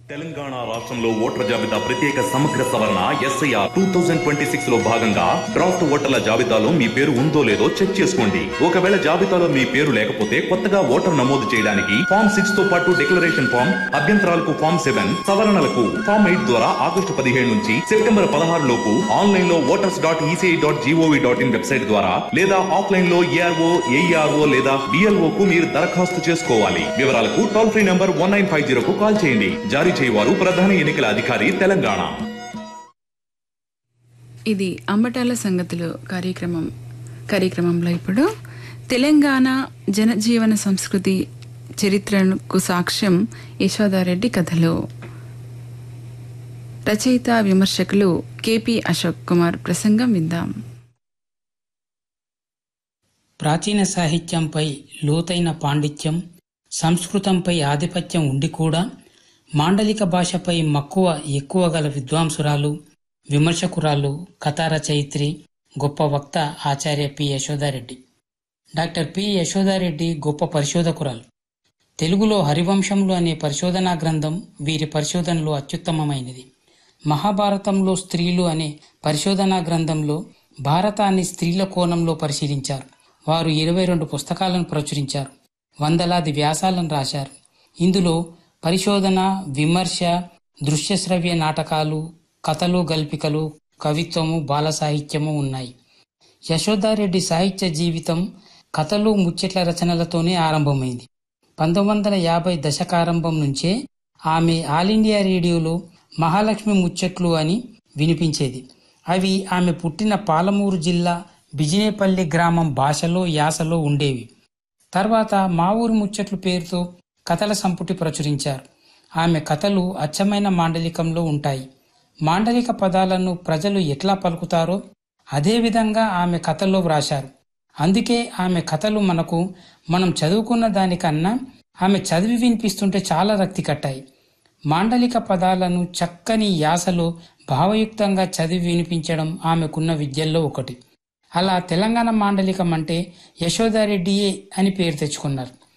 తెలంగాణ రాష్ట్రంలో ఓటర్ల జాబితా ప్రత్యేక సమగ్ర సవరణ SIR two thousand twenty six లో భాగంగా డ్రాఫ్ట్ ఓటర్ల జాబితాలో మీ పేరు ఉందో లేదో చెక్ చేసుకోండి ఒకవేళ జాబితాలో మీ పేరు లేకపోతే కొత్తగా ఓటర్ నమోదు చేయడానికి ఫామ్ సిక్స్ తో పాటు డిక్లరేషన్ ఫామ్ అభ్యంతరాలకు ఫామ్ సెవెన్ సవరణలకు ఫామ్ ఎయిట్ ద్వారా ఆగస్టు పదిహేడు నుంచి సెప్టెంబర్ పదహారు లోపు ఆన్లైన్ లో voters dot ECI dot GOV dot in website ద్వారా లేదా ఆఫ్లైన్ లో ఏఆర్ఓ ఏఈఆర్ఓ లేదా డిఎల్ఓ కు మీరు దరఖాస్తు చేసుకోవాలి వివరాలకు toll free number one nine five zero కు కాల్ చేయండి జారీ చేయవారు ప్రధాన ఎన్నికల అధికారి తెలంగాణ ఇది అంబటాల సంగతులు కార్యక్రమం కార్యక్రమంలో ఇప్పుడు తెలంగాణ జనజీవన సంస్కృతి చరిత్రకు సాక్ష్యం యశోదారెడ్డి కథలు రచయిత విమర్శకులు కెపి అశోక్ కుమార్ ప్రసంగం విందాం ప్రాచీన సాహిత్యంపై లోతైన పాండిత్యం సంస్కృతంపై ఆధిపత్యం ఉండి కూడా మాండలిక భాషపై మక్కువ ఎక్కువ గల విద్వాంసురాలు విమర్శకురాలు కథా రచయిత్రి గొప్ప వక్త ఆచార్య P Yashoda Reddy doctor P Yashoda Reddy గొప్ప పరిశోధకురాలు తెలుగులో హరివంశంలో అనే పరిశోధనా గ్రంథం వీరి పరిశోధనలో అత్యుత్తమమైనది మహాభారతంలో స్త్రీలు అనే పరిశోధనా గ్రంథంలో భారతాన్ని స్త్రీల కోణంలో పరిశీలించారు వారు ఇరవై రెండు పుస్తకాలను ప్రచురించారు వందలాది వ్యాసాలను రాశారు ఇందులో పరిశోధన విమర్శ దృశ్య శ్రవ్య నాటకాలు కథలు గల్పికలు కవిత్వము బాల సాహిత్యము ఉన్నాయి యశోదారెడ్డి సాహిత్య జీవితం కథలు ముచ్చట్ల రచనలతోనే ఆరంభమైంది పంతొమ్మిది వందల యాభై దశకారంభం నుంచే ఆమె ఆల్ ఇండియా రేడియోలో మహాలక్ష్మి ముచ్చట్లు అని వినిపించేది అవి ఆమె పుట్టిన పాలమూరు జిల్లా బిజినేపల్లి గ్రామం భాషలో యాసలో ఉండేవి తర్వాత మా ఊరి ముచ్చట్లు పేరుతో కథల సంపుటి ప్రచురించారు ఆమె కథలు అచ్చమైన మాండలికంలో ఉంటాయి మాండలిక పదాలను ప్రజలు ఎట్లా పలుకుతారో అదేవిధంగా ఆమె కథల్లో వ్రాశారు అందుకే ఆమె కథలు మనకు మనం చదువుకున్న దానికన్నా ఆమె చదివి వినిపిస్తుంటే చాలా రక్తి కట్టాయి మాండలిక పదాలను చక్కని యాసలో భావయుక్తంగా చదివి వినిపించడం ఆమెకున్న విద్యల్లో ఒకటి అలా తెలంగాణ మాండలికం అంటే యశోదారెడ్డియే అని పేరు తెచ్చుకున్నారు